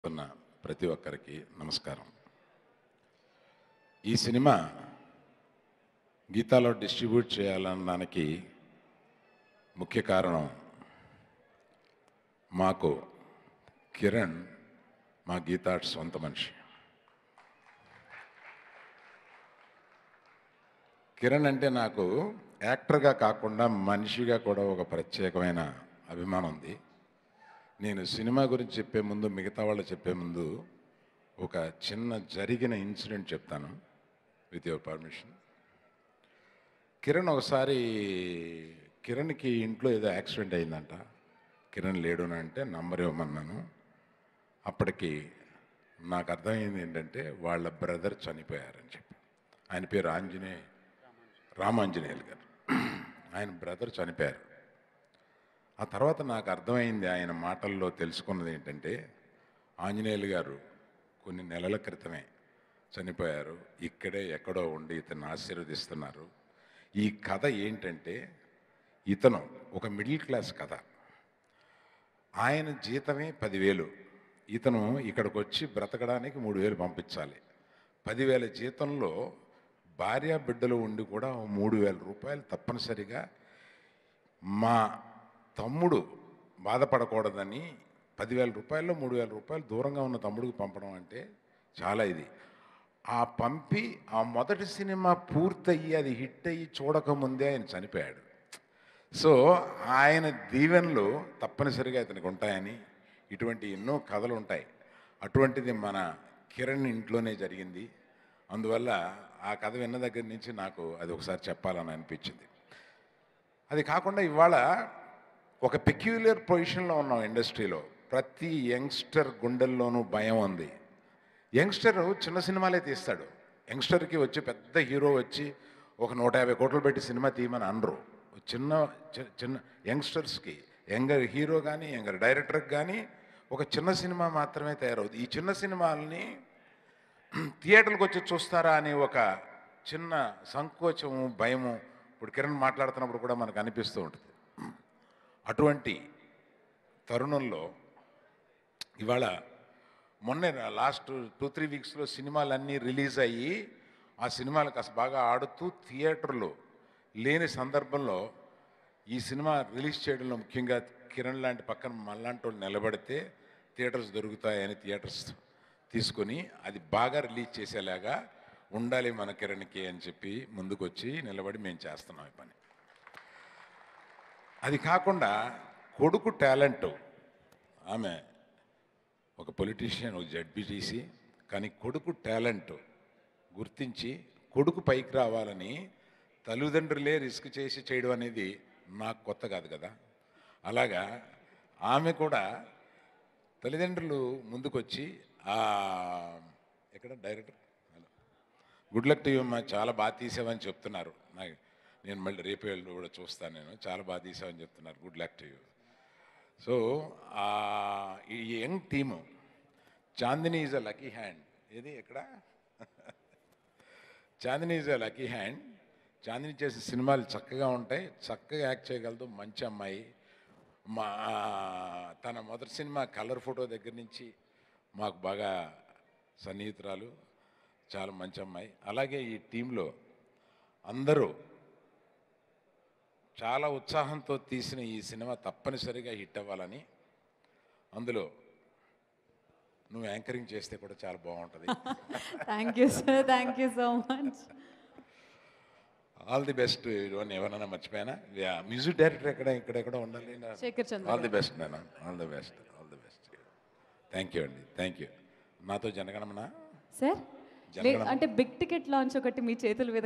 ఉన్న ప్రతి ఒక్కరికి నమస్కారం ఈ సినిమా గీతాలో డిస్ట్రిబ్యూట్ చేయాలనడానికి ముఖ్య కారణం మాకు కిరణ్ మా గీతా సొంత మనిషి కిరణ్ అంటే నాకు యాక్టర్గా కాకుండా మనిషిగా కూడా ఒక ప్రత్యేకమైన అభిమానం ఉంది నేను సినిమా గురించి చెప్పే ముందు మిగతా వాళ్ళు చెప్పే ముందు ఒక చిన్న జరిగిన ఇన్సిడెంట్ చెప్తాను విత్ యువర్ పర్మిషన్ కిరణ్ ఒకసారి కిరణ్కి ఇంట్లో ఏదో యాక్సిడెంట్ అయిందంట కిరణ్ లేడు అని అంటే నంబర్ ఇవ్వమన్నాను అప్పటికి నాకు అర్థమైంది ఏంటంటే వాళ్ళ బ్రదర్ చనిపోయారని చెప్పి ఆయన పేరు ఆంజనేయ రామాంజనేయులు గారు ఆయన బ్రదర్ చనిపోయారు ఆ తర్వాత నాకు అర్థమైంది ఆయన మాటల్లో తెలుసుకున్నది ఏంటంటే ఆంజనేయులు గారు కొన్ని నెలల క్రితమే చనిపోయారు ఇక్కడే ఎక్కడో ఉండి ఇతన్ని ఆశీర్వదిస్తున్నారు ఈ కథ ఏంటంటే ఇతను ఒక మిడిల్ క్లాస్ కథ ఆయన జీతమే పదివేలు ఇతను ఇక్కడికి వచ్చి బ్రతకడానికి మూడు వేలు పంపించాలి పదివేల జీతంలో భార్య బిడ్డలు ఉండి కూడా ఓ మూడు వేల రూపాయలు తప్పనిసరిగా మా తమ్ముడు బాధపడకూడదని పదివేల రూపాయలు మూడు వేల రూపాయలు దూరంగా ఉన్న తమ్ముడికి పంపడం అంటే చాలా ఇది ఆ పంపి ఆ మొదటి సినిమా పూర్తయ్యి అది హిట్ అయ్యి చూడకముందే ఆయన చనిపోయాడు సో ఆయన దీవెనలు తప్పనిసరిగా ఇతనికి ఉంటాయని ఇటువంటి ఎన్నో కథలు ఉంటాయి అటువంటిది మన కిరణ్ ఇంట్లోనే జరిగింది అందువల్ల ఆ కథ విన్న దగ్గర నుంచి నాకు అది ఒకసారి చెప్పాలని అనిపించింది అది కాకుండా ఇవాళ ఒక పెక్యులర్ పొజిషన్లో ఉన్నాం ఇండస్ట్రీలో ప్రతి యంగ్స్టర్ గుండెల్లోనూ భయం ఉంది యంగ్స్టర్ చిన్న సినిమాలే తీస్తాడు యంగ్స్టర్కి వచ్చి పెద్ద హీరో వచ్చి ఒక నూట యాభై కోట్లు పెట్టి సినిమా తీయమని అనరు చిన్న చి- చిన్న యంగ్స్టర్స్కి యంగర్ హీరో కానీ యంగర్ డైరెక్టర్కి కానీ ఒక చిన్న సినిమా మాత్రమే తయారవుతుంది ఈ చిన్న సినిమాలని థియేటర్లకు వచ్చి చూస్తారా అని ఒక చిన్న సంకోచము భయము ఇప్పుడు కిరణ్ మాట్లాడుతున్నప్పుడు కూడా మనకు అనిపిస్తూ ఉంటుంది అటువంటి తరుణంలో ఇవాళ మొన్నే లాస్ట్ టూ త్రీ వీక్స్లో సినిమాలన్నీ రిలీజ్ అయ్యి ఆ సినిమాలు కాస్త బాగా ఆడుతూ థియేటర్లు లేని సందర్భంలో ఈ సినిమా రిలీజ్ చేయడంలో ముఖ్యంగా కిరణ్ లాంటి పక్కన మళ్ళాంటి వాళ్ళు నిలబడితే థియేటర్స్ దొరుకుతాయని థియేటర్స్ తీసుకొని అది బాగా రిలీజ్ చేసేలాగా ఉండాలి మన కిరణ్కి అని చెప్పి ముందుకు వచ్చి నిలబడి మేము చేస్తున్నాం ఈ పని అది కాకుండా కొడుకు టాలెంట్ ఆమె ఒక పొలిటీషియన్ ఒక జడ్బిటీసీ కానీ కొడుకు టాలెంట్ గుర్తించి కొడుకు పైకి రావాలని తల్లిదండ్రులే రిస్క్ చేసి చేయడం అనేది నాకు కొత్త కాదు కదా అలాగా ఆమె కూడా తల్లిదండ్రులు ముందుకొచ్చి ఆ ఎక్కడ director hello good luck to you అమ్మా చాలా బాగా తీసావని చెప్తున్నారు నాకు నేను మళ్ళీ రేపు వెళ్ళి కూడా చూస్తాను నేను చాలా బాగా తీసావని చెప్తున్నారు good luck to you so ఆ, ఈ young team Chandini is a lucky hand ఏది ఎక్కడ Chandini is a lucky hand Chandini చేసే సినిమాలు చక్కగా ఉంటాయి చక్కగా యాక్ట్ చేయగలదు మంచి అమ్మాయి మా తన మొదటి సినిమా కలర్ ఫోటో దగ్గర నుంచి మాకు బాగా సన్నిహితురాలు చాలా మంచి అమ్మాయి అలాగే ఈ టీంలో అందరూ చాలా ఉత్సాహంతో తీసిన ఈ సినిమా తప్పనిసరిగా హిట్ అవ్వాలని అందులో నువ్వు యాంకరింగ్ చేస్తే కూడా చాలా బాగుంటుంది thank you sir thank you so much all the best ఎవరైనా మర్చిపోయానా మ్యూజిక్ డైరెక్టర్ ఎక్కడ ఇక్కడెక్కడ ఉండాలి Shekhar Chandra all the best నేను all the best all the best thank you అండి థ్యాంక్ యూ నాతో జనగణమన సార్ జనగణమన అంటే బిగ్ టికెట్ లాంచ్ ఒకటి మీ చేతుల మీద